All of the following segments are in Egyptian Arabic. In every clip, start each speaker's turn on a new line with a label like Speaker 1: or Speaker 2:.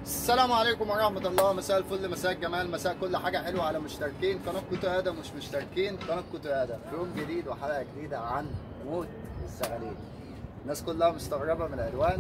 Speaker 1: السلام عليكم ورحمة الله مساء الفل مساء الجمال مساء كل حاجة حلوة على مشتركين قناة كوتو آدم مش مشتركين قناة كوتو آدم في يوم جديد وحلقة جديدة عن موت الزغاليل الناس كلها مستغربة من الألوان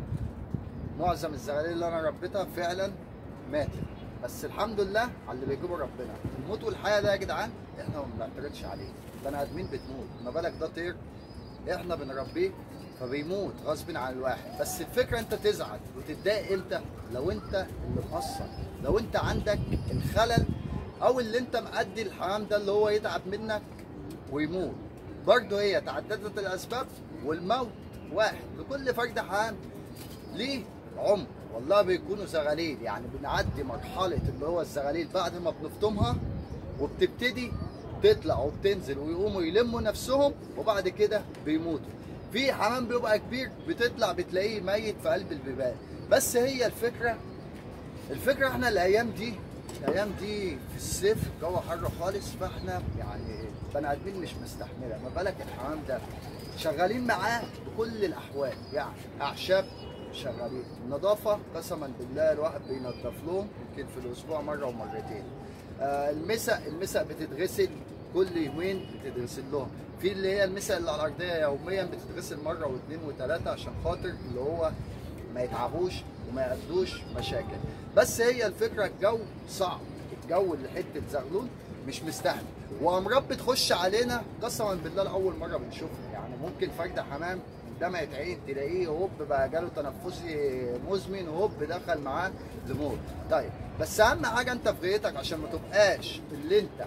Speaker 1: معظم الزغاليل اللي أنا ربيتها فعلا ماتت بس الحمد لله على اللي بيجيبه ربنا الموت والحياة ده يا جدعان احنا ما بنعترضش عليه بني آدمين بتموت ما بالك ده طير احنا بنربيه فبيموت غصب عن الواحد بس الفكره انت تزعل وتتضايق امتى لو انت اللي مقصر لو انت عندك الخلل او اللي انت مأدي الحرام ده اللي هو يتعب منك ويموت برضه هي تعددت الاسباب والموت واحد لكل فرد حرام ليه عمر والله بيكونوا زغاليل يعني بنعدي مرحله اللي هو الزغاليل بعد ما بنفطمها وبتبتدي تطلع وبتنزل ويقوموا يلموا نفسهم وبعد كده بيموتوا في حمام بيبقى كبير بتطلع بتلاقيه ميت في قلب البيبان بس هي الفكره الفكره احنا الايام دي الايام دي في الصيف الجو حر خالص فاحنا يعني بني ادمين مش مستحمله ما بالك الحمام ده شغالين معاه بكل الاحوال يعني اعشاب شغالين النظافه قسما بالله الواحد بينظف لهم يمكن في الاسبوع مره ومرتين آه المسا المسا بتتغسل كل يومين بتتغسل لهم في اللي هي المسا اللي على الارضيه يوميا بتتغسل مره واثنين وثلاثه عشان خاطر اللي هو ما يتعبوش وما يقدوش مشاكل بس هي الفكره الجو صعب الجو اللي حته زغلول مش مستحمل وامراض بتخش علينا قسما بالله لاول مره بنشوفها يعني ممكن فرد حمام دمعة عين تلاقيه هوب بقى جاله تنفسي مزمن هوب دخل معاه لموت طيب بس اهم حاجه انت في غايتك عشان ما تبقاش اللي انت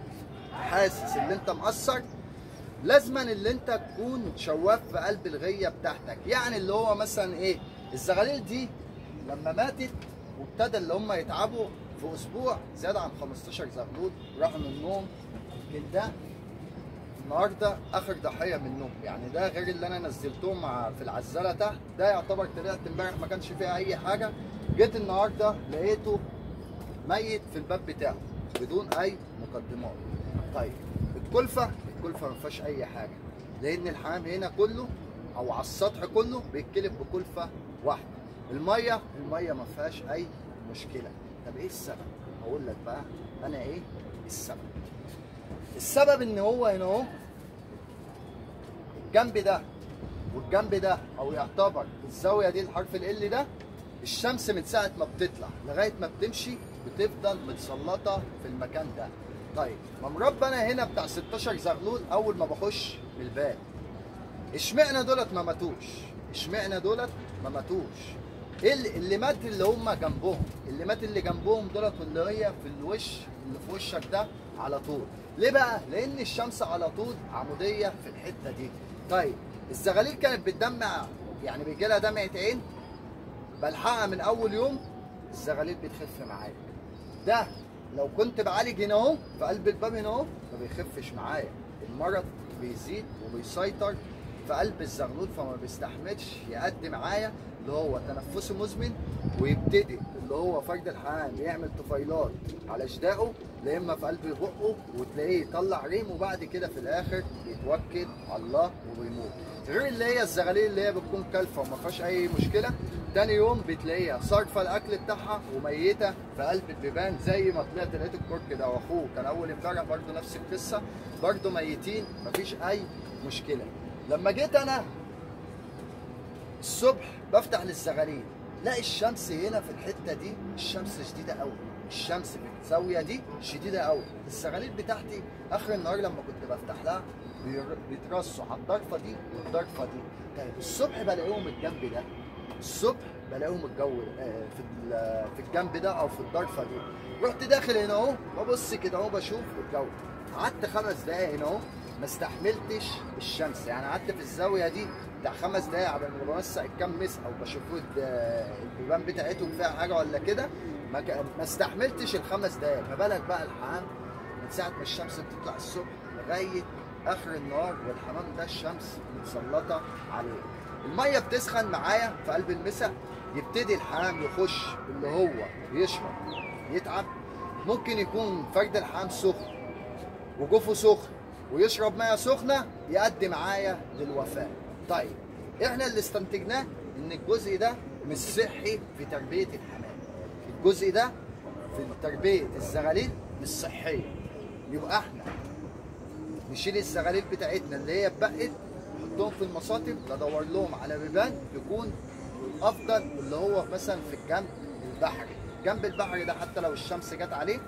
Speaker 1: حاسس اللي انت مقصر لازما اللي انت تكون شواف في قلب الغيه بتاعتك يعني اللي هو مثلا ايه الزغاليل دي لما ماتت وابتدى اللي هم يتعبوا في اسبوع زياده عن 15 زغلول راحوا منهم يمكن ده النهارده اخر ضحيه منهم يعني ده غير اللي انا نزلتهم مع في العزاله تحت ده يعتبر طلعت امبارح ما كانش فيها اي حاجه جيت النهارده لقيته ميت في الباب بتاعه بدون اي مقدمات طيب الكلفه الكلفه ما فيهاش اي حاجه لان الحمام هنا كله او على السطح كله بيتكلف بكلفه واحده الميه الميه ما فيهاش اي مشكله طب ايه السبب هقول لك بقى انا ايه السبب السبب ان هو هنا اهو الجنب ده والجنب ده او يعتبر الزاويه دي الحرف ال ده الشمس من ساعه ما بتطلع لغايه ما بتمشي بتفضل متسلطه في المكان ده طيب ما مربى انا هنا بتاع 16 زغلول اول ما بخش من الباب اشمعنى دولت ما ماتوش اشمعنى دولت ما ماتوش ايه اللي, اللي مات اللي هم جنبهم اللي مات اللي جنبهم دولت واللي هي في الوش اللي في وشك ده على طول ليه بقى لان الشمس على طول عموديه في الحته دي طيب الزغاليل كانت بتدمع يعني بيجي لها دمعه عين بلحقها من اول يوم الزغاليل بتخف معايا ده لو كنت بعالج هنا اهو في قلب الباب هنا اهو ما بيخفش معايا المرض بيزيد وبيسيطر في قلب الزغلول فما بيستحملش يقدم معايا اللي هو تنفسه مزمن ويبتدي اللي هو فرد الحمام يعمل طفيلات على جدائه لا اما في قلب بقه وتلاقيه يطلع ريم وبعد كده في الاخر يتوكل على الله وبيموت غير اللي هي الزغاليل اللي هي بتكون كلفه وما فيهاش اي مشكله تاني يوم بتلاقيها صارفه الاكل بتاعها وميته في قلب البيبان زي ما طلعت لقيت الكرك ده واخوه كان اول امبارح برضه نفس القصه برضه ميتين مفيش اي مشكله لما جيت انا الصبح بفتح للزغاليل لا الشمس هنا في الحته دي الشمس شديده قوي الشمس في الزاويه دي شديده قوي الزغاليل بتاعتي اخر النهار لما كنت بفتح لها بيترصوا على الضرفه دي والضرفه دي طيب الصبح بلاقيهم الجنب ده الصبح بلاقيهم الجو في في الجنب ده او في الضرفه دي رحت داخل هنا اهو ببص كده اهو بشوف الجو قعدت خمس دقايق هنا اهو ما استحملتش الشمس يعني قعدت في الزاويه دي بتاع خمس دقايق قبل ما بوسع الكام مس او بشوف البيبان بتاعتهم فيها حاجه ولا كده ما, ما استحملتش الخمس دقايق ما بالك بقى الحمام من ساعه ما الشمس بتطلع الصبح لغايه اخر النهار والحمام ده الشمس متسلطه عليه الميه بتسخن معايا في قلب المسا يبتدي الحمام يخش اللي هو يشرب يتعب ممكن يكون فرد الحمام سخن وجوفه سخن ويشرب ميه سخنه يؤدي معايا للوفاه طيب احنا اللي استنتجناه ان الجزء ده مش صحي في تربيه الحمام الجزء ده في تربيه الزغاليل مش صحيه يبقى احنا نشيل الزغاليل بتاعتنا اللي هي اتبقت نحطهم في المصاطب ندور لهم على بيبان يكون الافضل اللي هو مثلا في الجنب البحري جنب البحري ده حتى لو الشمس جت عليه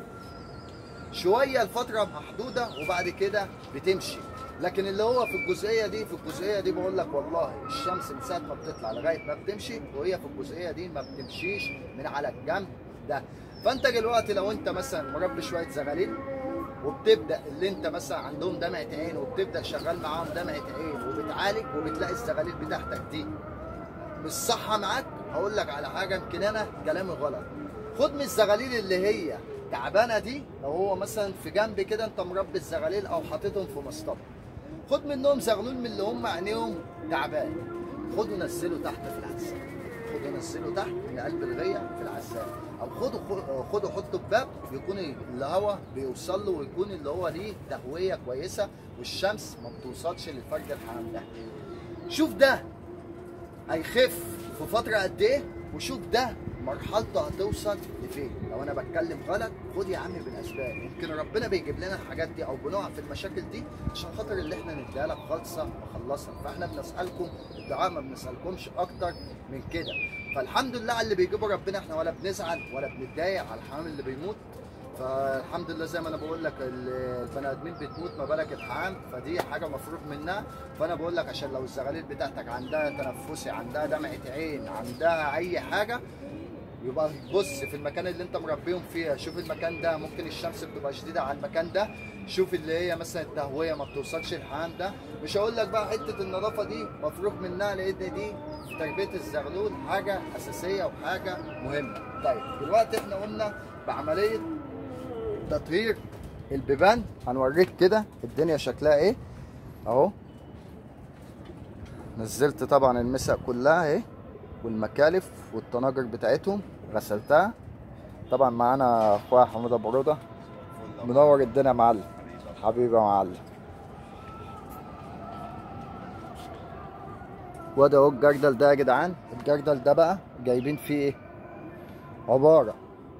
Speaker 1: شويه الفتره محدوده وبعد كده بتمشي لكن اللي هو في الجزئيه دي في الجزئيه دي بقول لك والله الشمس من ساعه ما بتطلع لغايه ما بتمشي وهي في الجزئيه دي ما بتمشيش من على الجنب ده فانت دلوقتي لو انت مثلا مربي شويه زغاليل وبتبدا اللي انت مثلا عندهم دمعه عين وبتبدا شغال معاهم دمعه عين وبتعالج وبتلاقي الزغاليل بتاعتك دي مش صح معاك هقول لك على حاجه يمكن انا كلامي غلط خد من الزغاليل اللي هي تعبانه دي لو هو مثلا في جنب كده انت مربي الزغاليل او حاططهم في مسطره خد منهم زغلول من اللي هم عينيهم تعبان خده نزله تحت في العسل خده نزله تحت من قلب الغيه في العسال او خده خده حطه في باب يكون الهواء بيوصل له ويكون اللي هو ليه تهويه كويسه والشمس ما بتوصلش للفرد الحمام ده شوف ده هيخف في فتره قد ايه وشوف ده مرحلته هتوصل لفين لو انا بتكلم غلط خد يا عم بالاسباب يمكن ربنا بيجيب لنا الحاجات دي او بنقع في المشاكل دي عشان خاطر اللي احنا نديها لك خالصه مخلصه فاحنا بنسالكم الدعاء ما بنسالكمش اكتر من كده فالحمد لله على اللي بيجيبه ربنا احنا ولا بنزعل ولا بنتضايق على الحمام اللي بيموت فالحمد لله زي ما انا بقول لك البني ادمين بتموت ما بالك الحمام فدي حاجه مفروغ منها فانا بقول لك عشان لو الزغاليل بتاعتك عندها تنفسي عندها دمعه عين عندها اي حاجه يبقى بص في المكان اللي انت مربيهم فيها شوف المكان ده ممكن الشمس بتبقى شديده على المكان ده شوف اللي هي مثلا التهويه ما بتوصلش الحمام ده مش هقول لك بقى حته النظافه دي مفروغ منها لان دي في تربيه الزغلول حاجه اساسيه وحاجه مهمه طيب دلوقتي احنا قلنا بعمليه تطهير البيبان هنوريك كده الدنيا شكلها ايه اهو نزلت طبعا المسق كلها اهي والمكالف والطناجر بتاعتهم غسلتها طبعا معانا اخويا حماده بروده منور الدنيا يا معلم حبيبي يا معلم وده اهو الجردل ده يا جدعان الجردل ده بقى جايبين فيه ايه عباره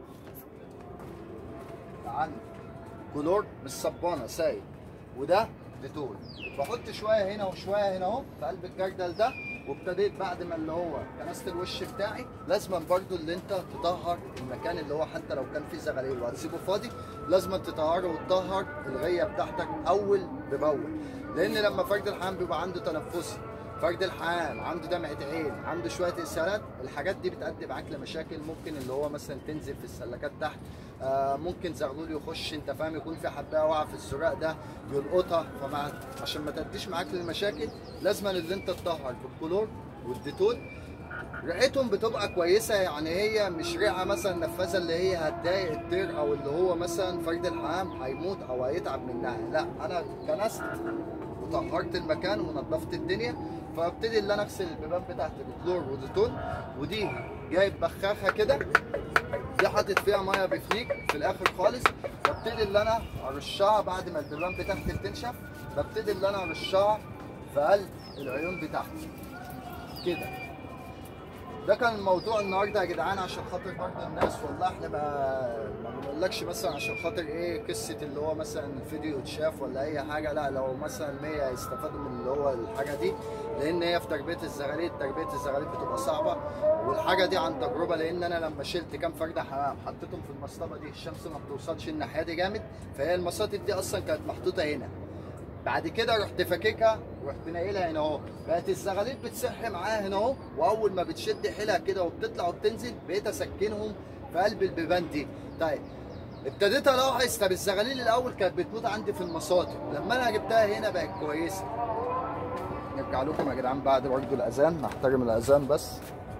Speaker 1: عن كلور بالصبانه سايل وده ديتول بحط شويه هنا وشويه هنا اهو في قلب الجردل ده وابتديت بعد ما اللي هو كنست الوش بتاعي لازما برضو اللي انت تطهر المكان اللي هو حتى لو كان فيه زغاليل وهتسيبه فاضي لازما تطهره وتطهر الغيه بتاعتك اول باول لان لما فرد الحمام بيبقى عنده تنفسي فرد الحمام عنده دمعة عين عنده شوية إسهالات الحاجات دي بتأدي معاك لمشاكل ممكن اللي هو مثلا تنزل في السلكات تحت آه ممكن زغلول يخش انت فاهم يكون في حبايه واقعه في الزراق ده يلقطها فمع عشان ما تأديش معاك للمشاكل لازم اللي انت تطهر بالكلور والديتول ريحتهم بتبقى كويسه يعني هي مش ريحه مثلا نفاذه اللي هي هتضايق الطير او اللي هو مثلا فرد الحمام هيموت او هيتعب منها لا انا كنست وطهرت المكان ونظفت الدنيا فابتدي اللي انا اغسل البيبان بتاعتي بكلور وديتول ودي جايب بخاخه كده دي حاطط فيها ميه بفليك في الاخر خالص ببتدي اللي انا ارشها بعد ما البيبان بتاعتي بتنشف ببتدي اللي انا ارشها في قلب العيون بتاعتي كده ده كان الموضوع النهارده يا جدعان عشان خاطر برضه الناس والله احنا ما ما بنقولكش مثلا عشان خاطر ايه قصه اللي هو مثلا الفيديو اتشاف ولا اي حاجه لا لو مثلا 100 يستفادوا من اللي هو الحاجه دي لان هي في تربيه الزغاليل تربيه الزغاليل بتبقى صعبه والحاجه دي عن تجربه لان انا لما شلت كام فرده حمام حطيتهم في المصطبه دي الشمس ما بتوصلش الناحيه دي جامد فهي المصاطب دي اصلا كانت محطوطه هنا بعد كده رحت فاككها ورحت ناقلها هنا اهو بقت الزغاليل بتصح معاها هنا اهو واول ما بتشد حيلها كده وبتطلع وبتنزل بقيت اسكنهم في قلب البيبان دي طيب ابتديت الاحظ طب الزغاليل الاول كانت بتموت عندي في المصاطب لما انا جبتها هنا بقت كويسه نرجع لكم يا جدعان بعد برضه الاذان نحترم الاذان بس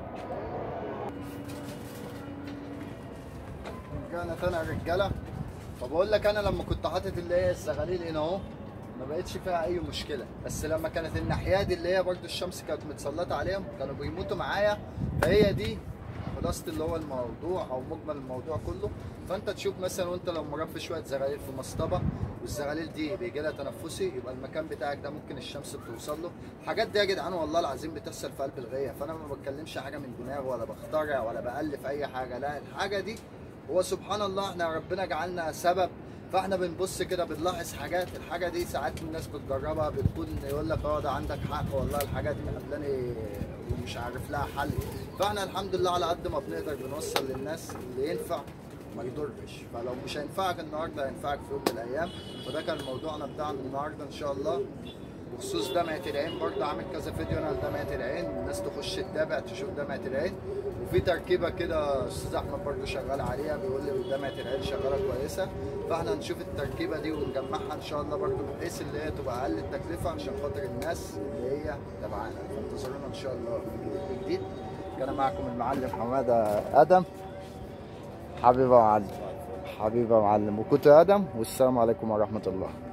Speaker 1: رجعنا تاني يا رجاله فبقول لك انا لما كنت حاطط اللي هي الزغاليل هنا اهو ما بقتش فيها اي مشكله بس لما كانت الناحيه دي اللي هي برضو الشمس كانت متسلطه عليهم كانوا بيموتوا معايا فهي دي خلاصه اللي هو الموضوع او مجمل الموضوع كله فانت تشوف مثلا وانت لو مربي شويه زغاليل في مصطبه والزغاليل دي بيجي لها تنفسي يبقى المكان بتاعك ده ممكن الشمس بتوصل له الحاجات دي يا جدعان والله العظيم بتحصل في قلب الغيه فانا ما بتكلمش حاجه من دماغي ولا بخترع ولا بالف اي حاجه لا الحاجه دي هو سبحان الله احنا ربنا جعلنا سبب فاحنا بنبص كده بنلاحظ حاجات الحاجه دي ساعات الناس بتجربها بتكون يقول لك اه ده عندك حق والله الحاجه دي قبلاني ومش عارف لها حل فاحنا الحمد لله على قد ما بنقدر بنوصل للناس اللي ينفع ما يضرش فلو مش هينفعك النهارده هينفعك في يوم من الايام فده كان موضوعنا بتاعنا النهارده ان شاء الله بخصوص دمعة العين برضه عامل كذا فيديو انا لدمعة العين الناس تخش تتابع تشوف دمعة العين وفي تركيبة كده استاذ احمد برضه شغال عليها بيقول لي دمعة العين شغالة كويسة فاحنا نشوف التركيبة دي ونجمعها ان شاء الله برضه بحيث اللي هي تبقى اقل التكلفة عشان خاطر الناس اللي هي تبعنا فانتظرونا ان شاء الله في جديد كان معكم المعلم حمادة ادم حبيبي يا معلم حبيبي يا معلم وكنت ادم والسلام عليكم ورحمة الله